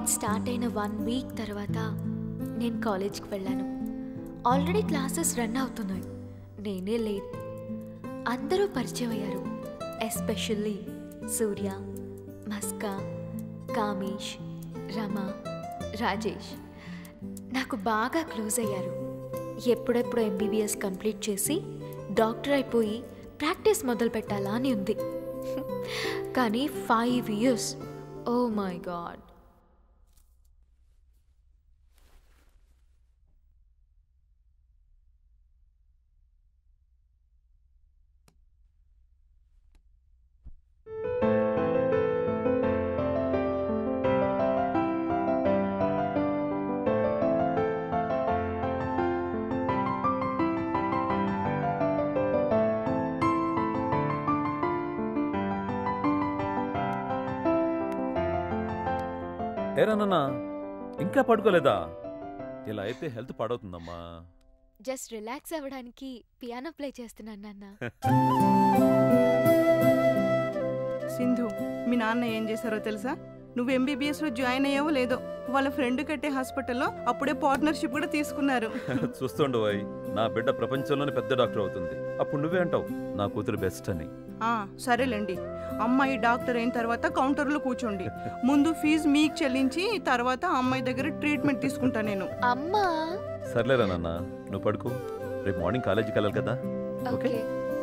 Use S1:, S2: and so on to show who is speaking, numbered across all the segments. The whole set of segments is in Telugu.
S1: కాలేజ్ స్టార్ట్ అయిన వన్ వీక్ తర్వాత నేను కాలేజ్కి వెళ్ళాను ఆల్రెడీ క్లాసెస్ రన్ అవుతున్నాయి నేనే లేట్ అందరూ పరిచయం అయ్యారు ఎస్పెషల్లీ సూర్య మస్కా కామేష్ రమ రాజేష్ నాకు బాగా క్లోజ్ అయ్యారు ఎప్పుడెప్పుడు ఎంబీబీఎస్ కంప్లీట్ చేసి డాక్టర్ అయిపోయి ప్రాక్టీస్ మొదలు పెట్టాలా అని ఉంది కానీ five years oh my God
S2: ఏరా నాన్న ఇంకా పడుకోలేదా ఇలా అయితే హెల్త్ పాడవుతుందమ్మా
S1: జస్ట్ రిలాక్స్ అవ్వడానికి పియానో ప్లే చేస్తున్నాను నాన్న
S3: సింధు మీ నాన్న ఏం చేశారో తెలుసా నువ్వు ఎంబీబీఎస్ లో జాయిన్ అయ్యావో లేదో వాళ్ళ ఫ్రెండ్ కట్టే హాస్పిటల్లో అప్పుడే పార్ట్నర్షిప్ కూడా తీసుకున్నారు
S2: చూస్తుండు వాయ్ నా బిడ్డ ప్రపంచంలోనే పెద్ద డాక్టర్ అవుతుంది అప్పుడు నువ్వే అంటావు నా కూతురు బెస్ట్ అని
S3: ఆ సరేలేండి అమ్మాయి డాక్టర్ అయిన తర్వాత కౌంటర్లో కూర్చోండి ముందు ఫీజు మీకు చెల్లించి తర్వాత అమ్మాయి దగ్గర ట్రీట్మెంట్ తీసుకుంటా నేను
S1: అమ్మా
S2: సర్లేరా నాన్న నువ్వు పడుకో రేపు మార్నింగ్ కాలేజీకి వెళ్ళాలి కదా
S1: okay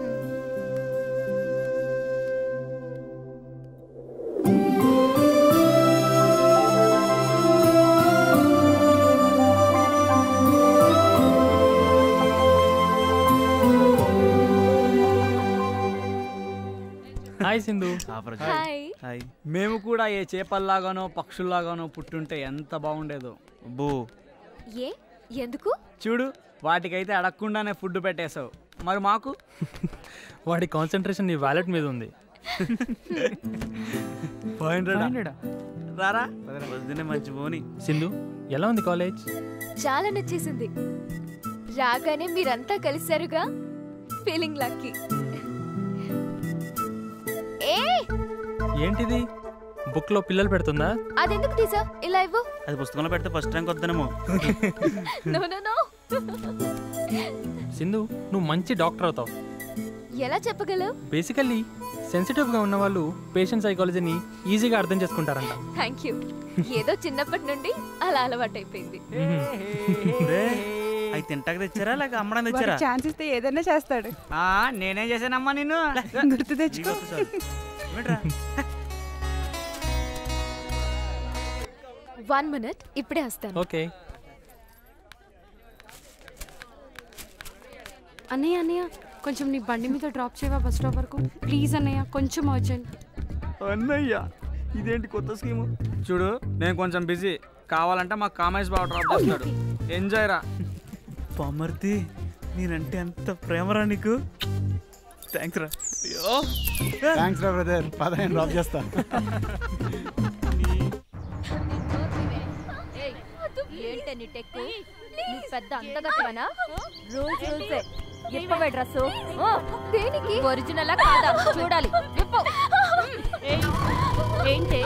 S4: hi Sindhu
S1: hi
S5: hi
S4: మేము కూడా ఏ చేపల్లాగానో పక్షుల్లాగానో పుట్టుంటే ఎంత బాగుండేదో
S5: బో
S1: ఏ ఎందుకు
S4: చూడు వాటికైతే అడగకుండానే ఫుడ్ పెట్టేశావు మరి మాకు
S6: వాడి కాన్సన్ట్రేషన్ నీ వ్యాలెట్ మీద ఉంది
S4: రారా
S5: వదిలే మంచి పోని
S6: సింధు ఎలా ఉంది కాలేజ్
S1: చాలా నచ్చేసింది రాగానే మీరంతా కలిశారుగా ఫీలింగ్ లక్కీ ఏ
S6: ఏంటిది బుక్ లో పిల్లలు పెడుతుందా
S1: అదెందుకు తీసా ఇలా ఇవ్వు
S5: అది పుస్తకంలో పెడితే ఫస్ట్ ర్యాంక్ వద్దనేమో
S1: నో నో నో
S6: సింధు నువ్వు మంచి డాక్టర్ అవుతావు
S1: ఎలా చెప్పగలవు
S6: బేసికల్లీ సెన్సిటివ్ గా ఉన్న వాళ్ళు పేషెంట్ సైకాలజీని ఈజీగా అర్థం చేసుకుంటారంట
S1: థ్యాంక్ యూ ఏదో చిన్నప్పటి నుండి అలా అలవాటైపోయింది
S5: రే, అవి తింటాక తెచ్చారా లేక అమ్మడానికి తెచ్చారా
S3: ఛాన్స్ ఇస్తే ఏదైనా చేస్తాడు
S4: ఆ, నేనేం చేశానమ్మా నిన్ను
S3: గుర్తు తెచ్చుకో
S5: నీకు వద్దు చాలు. ఏమిట్రా?
S1: వన్ మినిట్ ఇప్పుడే వస్తాను
S6: ఓకే
S7: అన్నయ్య అన్నయ్య కొంచెం నీ బండి మీద డ్రాప్ చేయవా బస్ స్టాప్ వరకు ప్లీజ్ అన్నయ్య కొంచెం అర్జెంట్
S4: అన్నయ్య ఇదేంటి కొత్త స్కీము చూడు నేను కొంచెం బిజీ కావాలంటే మా కామేష్ బాబు డ్రాప్ చేస్తాడు ఎంజాయ్ రా
S5: బామ్మర్ది నేనంటే ఎంత ప్రేమరా నీకు థ్యాంక్స్ రా అయ్యో
S8: థ్యాంక్స్ రా బ్రదర్ పదహైదు డ్రాప్ చేస్తా
S9: ఏంటని టెక్కు నువ్వు పెద్ద అందగత్తవనా రూల్స్ రూల్సే ఇప్పవే డ్రెస్
S1: దేనికి
S9: ఒరిజినల్ కాదా చూడాలి విప్పు ఏంటి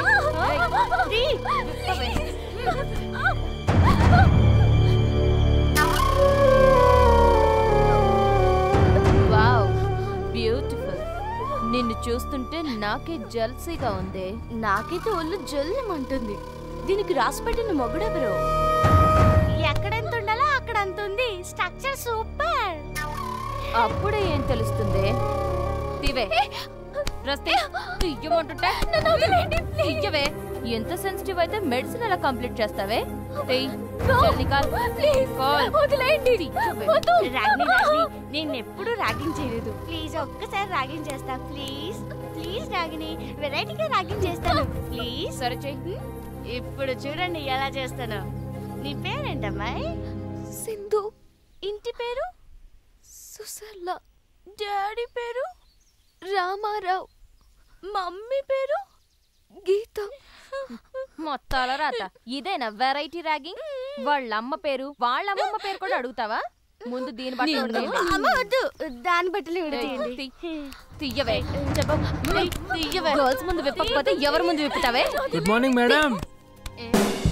S9: వావ్ బ్యూటిఫుల్ నిన్ను చూస్తుంటే నాకే జల్సీగా ఉంది నాకైతే ఒళ్ళు జల్లుమంటుంది దీనికి రాసిపెట్టిన మొగుడెవరు ఎక్కడెంత ఉండాలో అక్కడ అంత ఉంది స్ట్రక్చర్ సూపర్ అప్పుడే ఏం తెలుస్తుంది దివే రస్తే తీయమంటుంటే తీయవే ఎంత సెన్సిటివ్ అయితే మెడిసిన్ ఎలా కంప్లీట్ చేస్తావే తెయ్. జల్దీ కాల్. కాల్. తీయవే.
S10: రాగిని రాగిని నేను ఎప్పుడు రాగింగ్ చేయలేదు ప్లీజ్ ఒక్కసారి రాగింగ్ చేస్తా ప్లీజ్ ప్లీజ్ రాగిని వెరైటీగా రాగింగ్ చేస్తాను ప్లీజ్
S9: సరే చెయ్యి
S10: ఇప్పుడు చూడండి ఎలా చేస్తాను నీ పేరేంటమ్మాయి
S1: సింధు
S10: ఇంటి పేరు
S1: సుసల్ల
S10: డాడీ పేరు
S1: రామారావు
S10: మమ్మీ పేరు
S1: గీత
S9: మొత్తాల రాత ఇదేనా వెరైటీ ర్యాగింగ్ వాళ్ళ అమ్మ పేరు వాళ్ళ అమ్మమ్మ పేరు కూడా అడుగుతావా ముందు దీని బట్టి
S10: అమ్మ వద్దు దాని బట్టలు విడతీయండి
S9: తీయవే చెప్పు తీయవే గర్ల్స్ ముందు విప్పకపోతే ఎవరి ముందు విప్పుతావే
S6: గుడ్ మార్నింగ్ మేడం
S9: ఏ,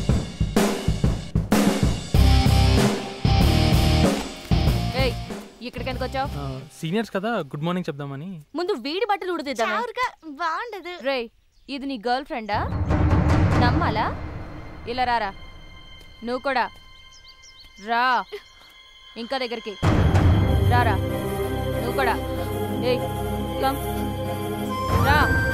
S9: ఇక్కడికి ఎందుకు వచ్చావు
S6: సీనియర్స్ కదా గుడ్ మార్నింగ్ చెప్దామని
S9: ముందు వీడి బట్టలు ఉడదిద్దామా
S10: చౌరుగా బాగుండదు
S9: రే ఇది నీ గర్ల్ ఫ్రెండా నమ్మాలా ఇలా రారా నువ్వు కూడా రా ఇంకా దగ్గరికి రారా నువ్వు కూడా ఏయ్ కమ్ రా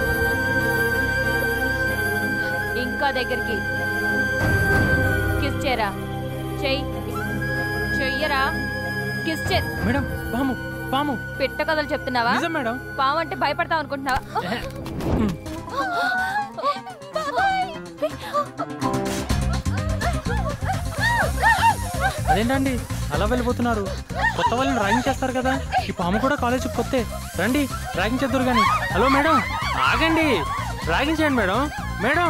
S9: ఇంకా దగ్గరికి కిస్ చేయరా చెయ్యి చెయ్యరా కిస్ చే
S6: మేడం పాము పాము
S9: పిట్ట కథలు చెప్తున్నావా
S6: నిజం మేడం
S9: పావంటే భయపడతావు అనుకుంటున్నావా
S6: అదేంటండి అలా వెళ్ళిపోతున్నారు కొత్త వాళ్ళని ర్యాగింగ్ చేస్తారు కదా ఈ పాము కూడా కాలేజీకి కొత్తే రండి ర్యాగింగ్ చేద్దరు కానీ హలో మేడం ఆగండి ర్యాగింగ్ చేయండి మేడం మేడం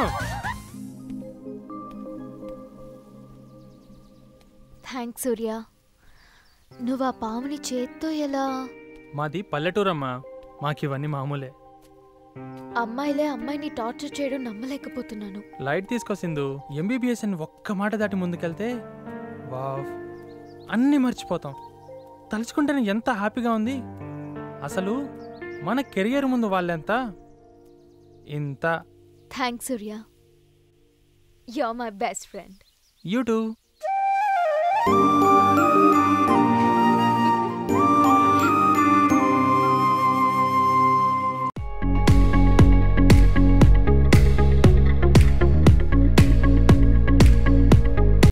S1: థ్యాంక్స్ సూర్య నువ్వు ఆ పాముని చేత్తో ఎలా
S6: మాది పల్లెటూరమ్మా మాకు ఇవన్నీ మామూలే
S1: అమ్మాయిలే అమ్మాయిని టార్చర్ చేయడం నమ్మలేకపోతున్నాను
S6: లైట్ తీసుకొచ్చిందు ఎంబీబీఎస్ అని ఒక్క మాట దాటి ముందుకెళ్తే వావ్ అన్నీ మర్చిపోతాం తలుచుకుంటేనే ఎంత హ్యాపీగా ఉంది అసలు మన కెరియర్ ముందు వాళ్ళెంత ఇంత
S1: thanks Surya you my best friend
S6: YouTube